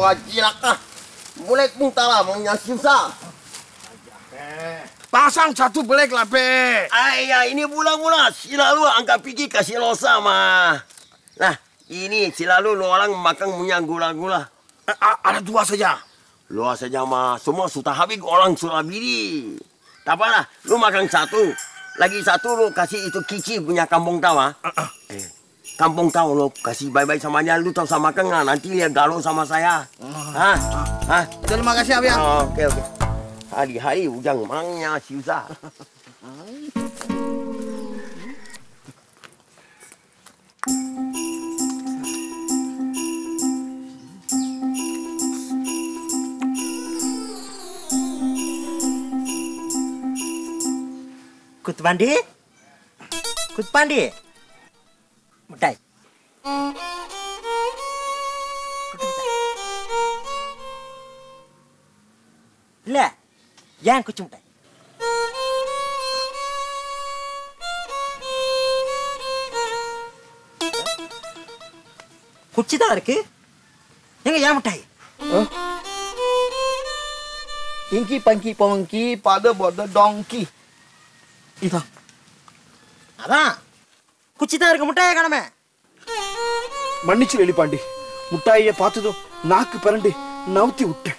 Wah, cilaka. Boleh muntah lah, maunya susah. Pasang satu belek lah, Pe. Ayah, ini bulan-bulan. Selalu angkat pergi kasih losa, mah. Nah, ini selalu lu orang makan punya gula-gula. Eh, a- ada dua saja. Lu saja mah, semua sudah habis orang sudah beli. Tak apa lah, lu makan satu. Lagi satu lu kasih itu kici punya kampung tahu ah. Eh, kampung tahu lu kasih bye-bye sama dia, lu tahu sama makan nggak? Nanti dia galau sama saya. Hah? Hah? Terima kasih, Abi. Oh, Oke, oke. Hari-hari ujang mangnya susah. குத்துப்பாண்டி குத்துப்பாண்டி மிட்டாய் குத்து மிட்டாய். இல்ல ஏன் குச்சி மிட்டாய் குச்சி தான் இருக்கு எங்க ஏன் மிட்டாய் Inki, pangki, pongki, pada bodoh donkey. Itu. அதான் குச்சி தான் இருக்கு மிட்டாயை காணமே மன்னிச்சு எலிப்பாண்டி முட்டாயை பார்த்ததும் நாக்கு பரண்டு நவுத்தி விட்டேன்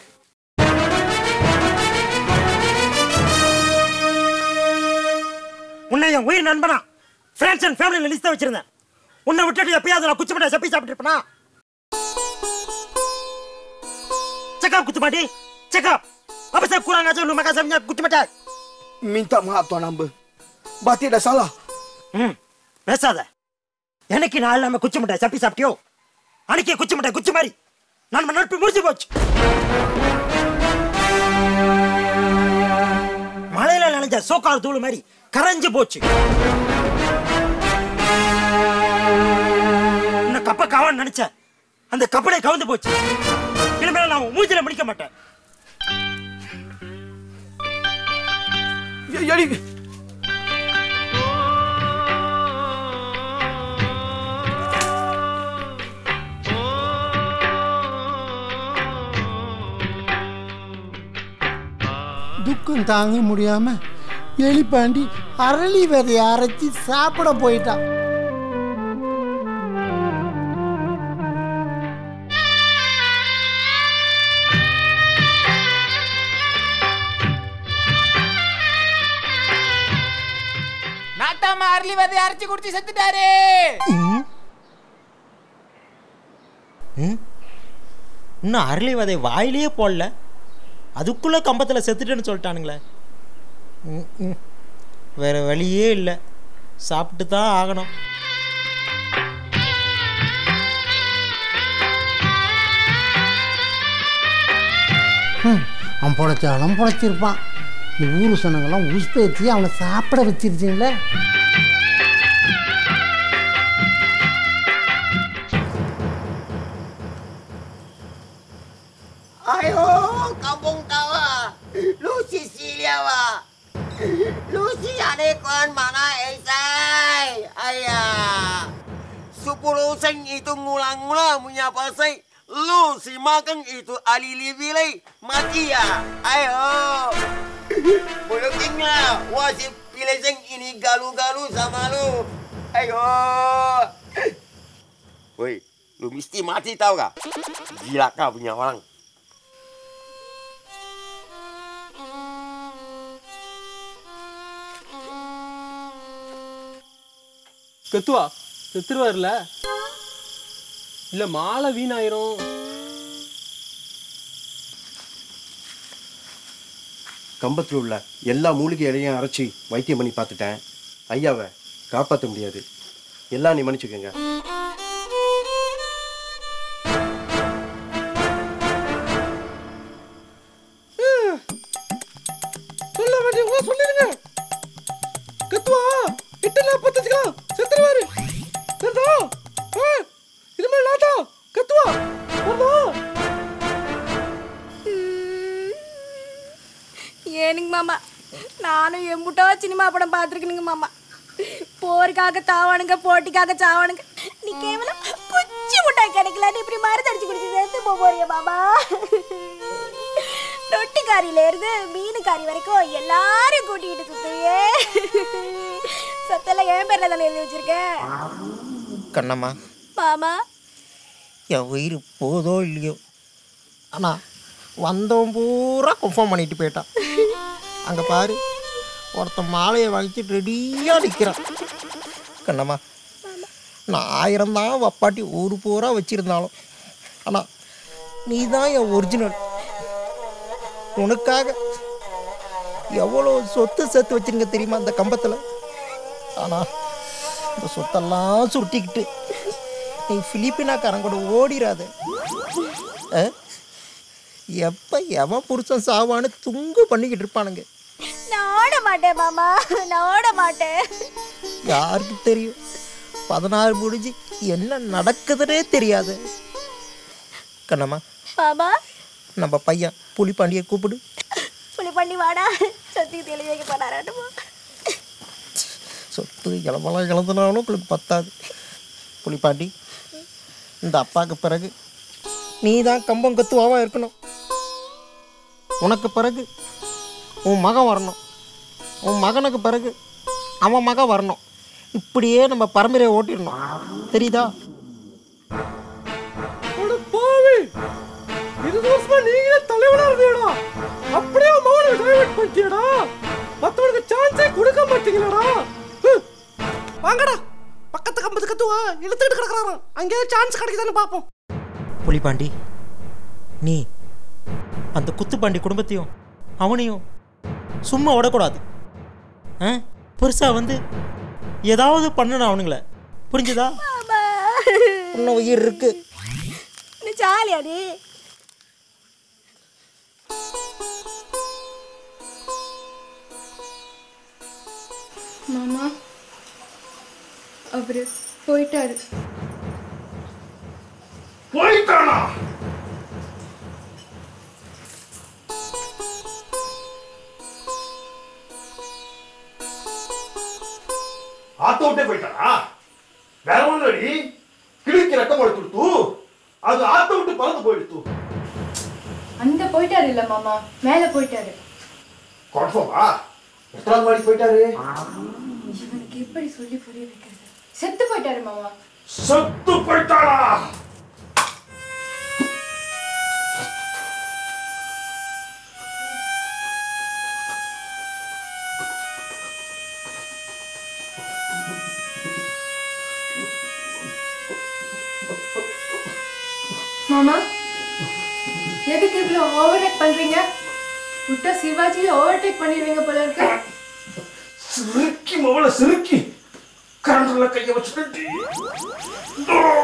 உன்னை என் உயிர் நண்பனா ஃப்ரெண்ட்ஸ் அண்ட் ஃபேமிலி லிஸ்ட் வச்சிருந்தேன் உன்னை விட்டுட்டு எப்பயாவது நான் குச்சி மிட்டாய் சப்பி சாப்பிட்டுருப்பேனா செக்கப் குத்து மாட்டி checkup apa saya kurang aja lu makan saya punya kucing mitai Minta maaf tuan hamba. Batik dah salah. ம் பேசாத எனக்கு நாள் இல்லாம குச்சி மிட்டாய் சப்பி சாப்பிட்டியோ அன்னைக்கே குச்சி மிட்டாய் குச்சி மாதிரி நம்ம நட்பு முடிஞ்சு போச்சு மழையில நனைஞ்ச சோக்கால் தூள் மாதிரி கரைஞ்சு போச்சு இந்த கப்ப காவான்னு நினைச்சேன் அந்த கப்பலே கவுந்து போச்சு இனிமேல் நான் உன் மூஞ்சில முடிக்க மாட்டேன் எ- எலி துக்கம் தாங்க முடியாம எலிப்பாண்டி அரளி விதைய அரைச்சி சாப்பிட போயிட்டான் நாட்டாம அரளி விதை அரைச்சு குடிச்சு செத்துட்டாரு இன்னும் அரளி விதை வாயிலேயே போடல அதுக்குள்ள கம்பத்தில் செத்துட்டேன்னு சொல்லிட்டானுங்களே ம், ம். வேற வழியே இல்லை சாப்பிட்டு தான் ஆகணும் ஹம், அவன் பொழைச்சாலும் பொழைச்சிருப்பான் இந்த ஊரு சொன்னங்கெல்லாம் உஸ்பேத்தி அவனை சாப்பிட வச்சிருச்சிங்களே Ayo, kampung tawa. Lu Sisilia wa. Lu si Anekon mana esai. Ayah. Sepuluh sen itu ngulang-ngulang punya pasai. Lu si makan itu alili bilai. Mati ya. Ayo. Buluking lah. Wah si pilih sen ini galu-galu sama lu. Ayo. Woi, lu mesti mati tahu gak? Gila kau punya orang. கத்துவா செத்துருவார்ல இல்ல மாலை வீணாயிரும் கம்பத்தில் உள்ள எல்லா மூலிகை இலையும் அரைச்சி வைத்தியம் பண்ணி பார்த்துட்டேன் ஐயாவை காப்பாற்ற முடியாது எல்லாம் நீ மன்னிச்சுக்கோங்க சொல்ல வேண்டியவங்க சொல்லிருங்க கத்துவா எட்டு நாற்பத்தஞ்சுக்கலாம் செத்துருவாரு சரிதா ஆ, இனிமேல் நாட்டா கத்துவா வருதா ஏனுங்க மாமா நானும் எம்புட்டோ சினிமா படம் பார்த்துருக்கணுங்க மாமா போருக்காக தாவானுங்க போட்டிக்காக சாவானுங்க நீ கேவலம் குச்சி முட்டாய் கிடைக்கலன்னு இப்படி மருந்து அடிச்சு குடிச்சு சேர்த்து போக போறிய மாமா ரொட்டிக்காரியில இருந்து மீனுக்காரி வரைக்கும் எல்லாரையும் கூட்டிகிட்டு சுத்துவியே சொத்தெல்லாம் என் பேர்ல தானே எழுதி வச்சிருக்கேன் கண்ணம்மா மாமா என் உயிர் போதோ இல்லையோ ஆனால் வந்தவன் பூரா கன்ஃபார்ம் பண்ணிட்டு போயிட்டான் அங்கே பாரு ஒருத்தன் மாலையை வாங்கிட்டு ரெடியாக நிற்கிறான் கண்ணம்மா நான் ஆயிரம் தான் வப்பாட்டி ஊர் பூரா வச்சுருந்தாலும் ஆனால் நீ தான் என் ஒரிஜினல் உனக்காக எவ்வளோ சொத்து சேர்த்து வச்சிருங்க தெரியுமா அந்த கம்பத்தில் ஆனால் இந்த சொத்தெல்லாம் சுருட்டிக்கிட்டு நீ பிலிப்பினாக்காரன் கூட ஓடிராத ஆ? எப்ப எவன் புருஷன் சாவான்னு துங்கு பண்ணிக்கிட்டு இருப்பானுங்க நான் ஓட மாட்டேன் மாமா நான் ஓட மாட்டேன் யாருக்கு தெரியும் பதினாறு முடிஞ்சு என்ன நடக்குதுன்னே தெரியாது கண்ணம்மா மாமா நம்ம பையன் புலிப்பாண்டியை கூப்பிடு புளி பண்ணி வாடா சத்தி தெளி வைக்க போனாராட்டுமா சொத்து இளமெல்லாம் இழந்துனாலும் உங்களுக்கு பத்தாது புலிப்பாண்டி இந்த அப்பாவுக்கு பிறகு நீ தான் கம்பம் கத்துவாவா இருக்கணும் உனக்கு பிறகு உன் மகன் வரணும் உன் மகனுக்கு பிறகு அவன் மகன் வரணும் இப்படியே நம்ம பரம்பரையை ஓட்டிடணும் தெரியுதா அட பாவி இருபது வருஷமா நீங்களே தலைவனா இருந்தீடா அப்படியே உன் மகனை டைவர்ட் பண்ணிட்டியடா மத்தவனுக்கு சான்ஸே கொடுக்க மாட்டீங்களடா ஹம். வாங்கடா பக்கத்து கம்பத்து கத்துவா இழுத்துக்கிட்டு கிடக்குறாராம் அங்கேயே சான்ஸ் கிடைக்குதான்னு பார்ப்போம் புலிப்பாண்டி நீ அந்த குத்துப்பாண்டி குடும்பத்தையும் அவனையும் சும்மா விடக்கூடாது ஆ பெருசாக வந்து ஏதாவது பண்ணணும் அவனுங்கள புரிஞ்சுதா மாமா இன்னும் உயிர் இருக்கு நீ ஜாலியா நீ மாமா அவரு போயிட்டாரு போயிட்டானா ஆத்த விட்டே போயிட்டானா வேற ஒன்றடி கிழிக்கு ரத்தம் கொடுத்துடுத்து அது ஆத்த விட்டு பறந்து போயிடுத்து அந்த போயிட்டாரு இல்ல மாமா மேல போயிட்டாரு கன்ஃபார்மா எத்தனாவது மாடி போயிட்டாரு இவனுக்கு எப்படி சொல்லி புரிய வைக்கிறது செத்து போயிட்டாரு மாமா செத்து போயிட்டானா மாமா எதுக்கு இவ்வளோ ஓவர்டேக் பண்றீங்க விட்டா சிவாஜியை ஓவர்டேக் பண்ணிடுவீங்க போல இருக்கு சிறுக்கி மவளை சிறுக்கி கரண்டில் கையை வச்சுக்கிட்டு